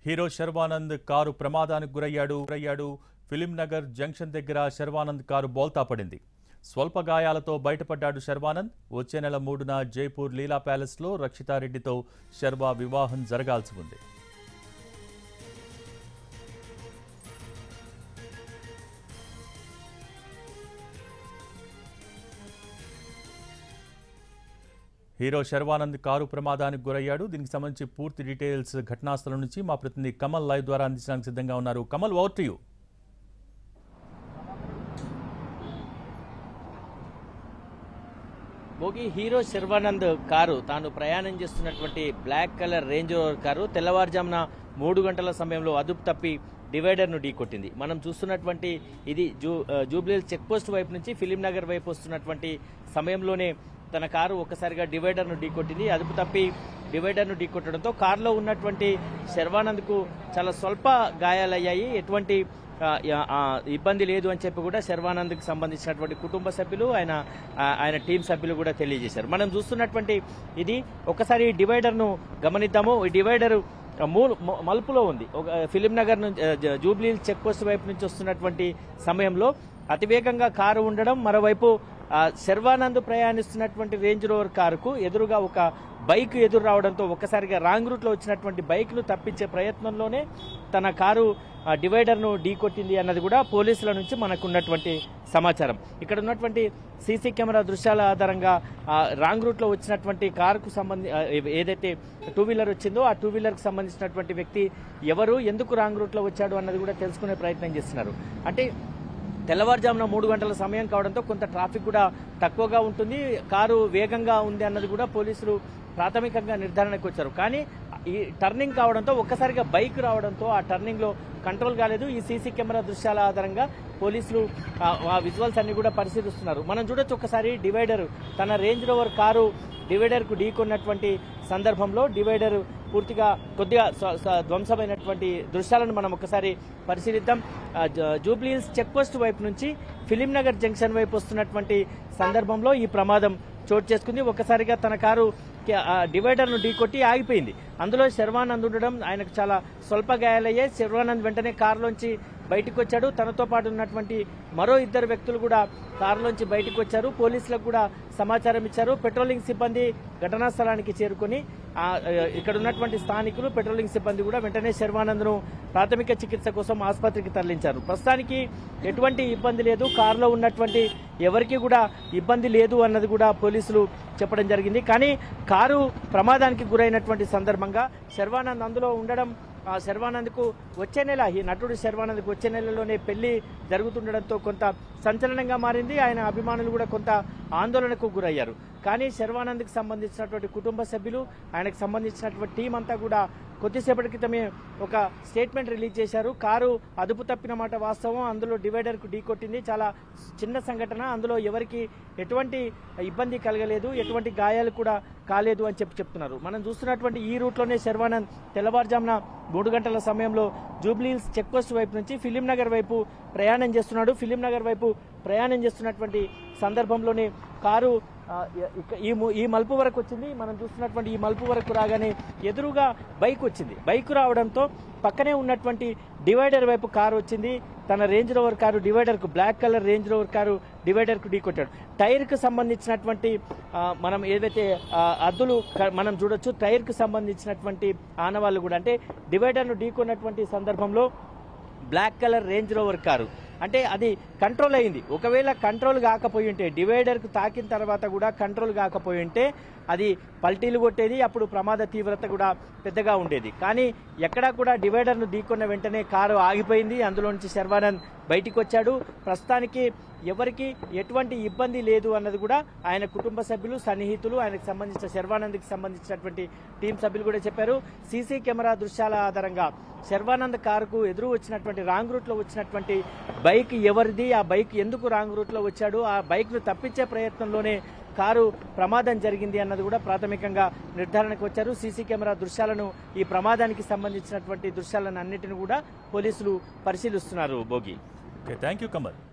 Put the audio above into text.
hero Sharwanand car ప్రమాదానికి గురయ్యాడు గురయ్యాడు ఫిలిం నగర్ జంక్షన్ దగ్గర శర్వానంద్ కారు బోల్తా పడింది స్వల్ప గాయాలతో బయటపడ్డాడు శర్వానంద్ వచ్చే నెల మూడున జైపూర్ లీలా ప్యాలెస్లో రక్షితారెడ్డితో శర్వా వివాహం జరగాల్సి ఉంది హీరో శర్వానంద్ కారు ప్రమాదానికి గురయ్యాడు దీనికి సంబంధించి పూర్తి డీటెయిల్స్ ఘటనాస్థలం నుంచి మా ప్రతినిధి కమల్ లైవ్ ద్వారా అందించడానికి సిద్ధంగా ఉన్నారు Kamal over to you Bhogi hero Sharwanand car తాను ప్రయాణం చేస్తున్నటువంటి black colour Range Rover car తెల్లవారుజామున మూడు గంటల సమయంలో అదుపు తప్పి డివైడర్ను ఢీకొట్టింది మనం చూస్తున్నటువంటి ఇది జూ జూబ్లీ చెక్ పోస్ట్ వైపు నుంచి ఫిలిం నగర్ వైపు వస్తున్నటువంటి సమయంలోనే తన కారు ఒక్కసారిగా డివైడర్ను ఢీకొట్టింది అదుపు తప్పి డివైడర్ను ఢీకొట్టడంతో కారులో ఉన్నటువంటి శర్వానంద్కు చాలా స్వల్ప గాయాలయ్యాయి ఎటువంటి ఆ, యా- ఆ, ఇబ్బంది లేదు అని చెప్పి కూడా శర్వానంద్కి సంబంధించినటువంటి కుటుంబ సభ్యులు ఆయన ఆ, ఆయన టీం సభ్యులు కూడా తెలియజేశారు మనం చూస్తున్నటువంటి ఇది ఒకసారి ఈ డివైడర్ను గమనిద్దాము ఈ డివైడర్ మూల మ- మలుపులో ఉంది ఒక ఫిలిం నగర్ నుంచి ఆ, జ- జూబ్లీ చెక్ పోస్ట్ వైపు నుంచి వస్తున్నటువంటి సమయంలో అతివేగంగా కారు ఉండడం మరోవైపు ఆ, శర్వానంద్ ప్రయాణిస్తున్నటువంటి రేంజ్ రోవర్ కారుకు ఎదురుగా ఒక బైక్ ఎదురు రావడంతో ఒక్కసారిగా రాంగ్ రూట్లో వచ్చినటువంటి బైక్ను తప్పించే ప్రయత్నంలోనే తన కారు ఆ, డివైడర్ను ఢీకొట్టింది అన్నది కూడా పోలీసుల నుంచి మనకు ఉన్నటువంటి సమాచారం ఇక్కడ ఉన్నటువంటి సీసీ కెమెరా దృశ్యాల ఆధారంగా ఆ, రాంగ్ రూట్లో వచ్చినటువంటి కారుకు సంబంధి ఆ, ఏ- ఏదైతే టూ వీలర్ వచ్చిందో ఆ టూ వీలర్కి సంబంధించినటువంటి వ్యక్తి ఎవరు ఎందుకు రాంగ్ రూట్లో వచ్చాడు అన్నది కూడా తెలుసుకునే ప్రయత్నం చేస్తున్నారు అంటే తెల్లవారుజామున మూడు గంటల సమయం కావడంతో కొంత ట్రాఫిక్ కూడా తక్కువగా ఉంటుంది కారు వేగంగా ఉంది అన్నది కూడా పోలీసులు ప్రాథమికంగా నిర్ధారణకు వచ్చారు కానీ ఈ టర్నింగ్ కావడంతో ఒక్కసారిగా బైక్ రావడంతో ఆ టర్నింగ్ లో కంట్రోల్ కాలేదు ఈ సీసీ కెమెరా దృశ్యాల ఆధారంగా పోలీసులు ఆ- ఆ విజువల్స్ అన్ని కూడా పరిశీలిస్తున్నారు మనం చూడొచ్చు ఒకసారి డివైడర్ తన రేంజ్ రోవర్ కారు డివైడర్ కు ఢీకొన్నటువంటి సందర్భంలో డివైడర్ పూర్తిగా కొద్దిగా స్వ- స్వ- ధ్వంసమైనటువంటి దృశ్యాలను మనం ఒకసారి పరిశీలిద్దాం ఆ, జ- జూబ్లీ హిల్స్ చెక్ పోస్ట్ వైపు నుంచి ఫిలిం నగర్ జంక్షన్ వైపు వస్తున్నటువంటి సందర్భంలో ఈ ప్రమాదం చోటు చేసుకుంది ఒక్కసారిగా తన కారు కి- ఆ డివైడర్ను ఢీకొట్టి ఆగిపోయింది అందులో శర్వానంద్ ఉండడం ఆయనకు చాలా స్వల్ప గాయాలయ్యాయి శర్వానంద్ వెంటనే కారులోంచి బయటకు వచ్చాడు తనతో పాటు ఉన్నటువంటి మరో ఇద్దరు వ్యక్తులు కూడా కారులోంచి బయటకు వచ్చారు పోలీసులకు కూడా సమాచారం ఇచ్చారు పెట్రోలింగ్ సిబ్బంది ఘటనా స్థలానికి చేరుకుని ఆ, ఆ, ఇక్కడ ఉన్నటువంటి స్థానికులు పెట్రోలింగ్ సిబ్బంది కూడా వెంటనే శర్వానంద్ను ప్రాథమిక చికిత్స కోసం ఆసుపత్రికి తరలించారు ప్రస్తుతానికి ఎటువంటి ఇబ్బంది లేదు కారులో ఉన్నటువంటి ఎవరికి కూడా ఇబ్బంది లేదు అన్నది కూడా పోలీసులు చెప్పడం జరిగింది కానీ కారు ప్రమాదానికి గురైనటువంటి సందర్భంగా శర్వానంద్ అందులో ఉండడం ఆ శర్వానంద్కు వచ్చే నెల ఈ నటుడు శర్వానంద్కు వచ్చే నెలలోనే పెళ్లి జరుగుతుండడంతో కొంత సంచలనంగా మారింది ఆయన అభిమానులు కూడా కొంత ఆందోళనకు గురయ్యారు కానీ శర్వానంద్కి సంబంధించినటువంటి కుటుంబ సభ్యులు ఆయనకు సంబంధించినటువంటి టీం అంతా కూడా కొద్దిసేపటి క్రితమే ఒక స్టేట్మెంట్ రిలీజ్ చేశారు కారు అదుపు తప్పిన మాట వాస్తవం అందులో డివైడర్కు ఢీకొట్టింది చాలా చిన్న సంఘటన అందులో ఎవరికి ఎటువంటి ఇబ్బంది కలగలేదు ఎటువంటి గాయాలు కూడా కాలేదు అని చెప్పి చెప్తున్నారు మనం చూస్తున్నటువంటి ఈ రూట్లోనే శర్వానంద్ తెల్లవారుజామున మూడు గంటల సమయంలో జూబ్లీహిల్స్ చెక్ పోస్ట్ వైపు నుంచి ఫిలిం నగర్ వైపు ప్రయాణం చేస్తున్నాడు ఫిలిం నగర్ వైపు ప్రయాణం చేస్తున్నటువంటి సందర్భంలోనే కారు ఆ, ఇక- ఈ ము- ఈ మలుపు వరకు వచ్చింది మనం చూస్తున్నటువంటి ఈ మలుపు వరకు రాగానే ఎదురుగా బైక్ వచ్చింది బైక్ రావడంతో పక్కనే ఉన్నటువంటి డివైడర్ వైపు కారు వచ్చింది తన రేంజ్ రోవర్ కారు డివైడర్ కు black colour Range Rover car divider కు ఢీకొట్టాడు టైర్ కు సంబంధించినటువంటి ఆ, మనం ఏదైతే ఆ, అద్దులు క- మనం చూడొచ్చు టైర్ కు సంబంధించినటువంటి ఆనవాళ్ళు కూడా అంటే డివైడర్ ను ఢీకొన్నటువంటి సందర్భంలో black colour Range Rover car అంటే అది కంట్రోల్ అయింది ఒకవేళ కంట్రోల్ కాకపోయి ఉంటే డివైడర్కు తాకిన తర్వాత కూడా కంట్రోల్ కాకపోయి ఉంటే అది పల్టీలు కొట్టేది అప్పుడు ప్రమాద తీవ్రత కూడా పెద్దగా ఉండేది కానీ ఎక్కడా కూడా డివైడర్ను ఢీకొన్న వెంటనే కారు ఆగిపోయింది అందులో నుంచి శర్వానంద్ బయటికి వచ్చాడు ప్రస్తుతానికి ఎవరికి ఎటువంటి ఇబ్బంది లేదు అన్నది కూడా ఆయన కుటుంబ సభ్యులు సన్నిహితులు ఆయనకు సంబంధించిన శర్వానంద్కి సంబంధించినటువంటి టీం సభ్యులు కూడా చెప్పారు సీసీ కెమెరా దృశ్యాల ఆధారంగా శర్వానంద్ కారుకు ఎదురు వచ్చినటువంటి రాంగ్ రూట్ లో వచ్చినటువంటి బైక్ ఎవరిది ఆ బైక్ ఎందుకు రాంగ్ రూట్ లో వచ్చాడు ఆ బైక్ ను తప్పించే ప్రయత్నంలోనే కారు ప్రమాదం జరిగింది అన్నది కూడా ప్రాథమికంగా నిర్ధారణకు వచ్చారు సీసీ కెమెరా దృశ్యాలను ఈ ప్రమాదానికి సంబంధించినటువంటి దృశ్యాలను అన్నిటిని కూడా పోలీసులు పరిశీలిస్తున్నారు Bhogi okay thank you Kamal